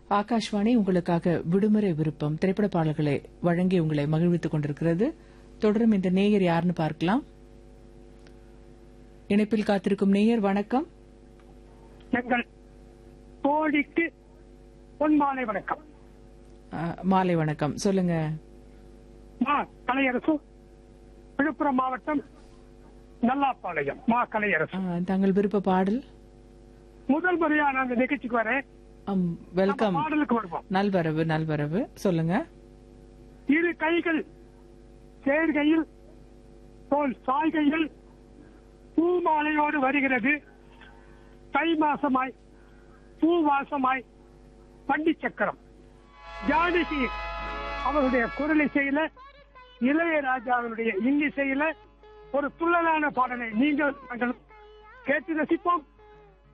ஆகாஷ்வாணி உங்களுக்காக விடுமுறை விருப்பம் திரைப்பட பாடல்களை வழங்கி உங்களை மகிழ்வித்துக் கொண்டிருக்கிறது தொடரும் இந்த நேயர் யாருன்னு பார்க்கலாம் இணைப்பில் காத்திருக்கும் நேயர் வணக்கம் எங்கள் தோழிக்கு பொன்மாலை வணக்கம் அ, மாலை வணக்கம் சொல்லுங்க மா கலையரசு விழுப்புரம் மாவட்டம் நல்லாப்பாளையம் மா கலையரசு அ, தங்கள் விருப்ப பாடல் முதல் முறையா நான் இந்த நிகழ்ச்சிக்கு வரேன் அம், வெல்கம் நம்ம பாடலுக்கு வருவோம் நல்வரவு நல்வரவு சொல்லுங்க இரு கைகள் சேர்கையில் தோல் சாய்கையில் பூமாலையோடு வருகிறது தை மாசமாய் பூவாசமாய் பண்டி சக்கரம் ஜானகி அவருடைய குரல் இசையில இளையராஜாவினுடைய இன்னிசையில ஒரு துள்ளலான பாடலை நீங்கள் நாங்கள் கேட்டு ரசிப்போம்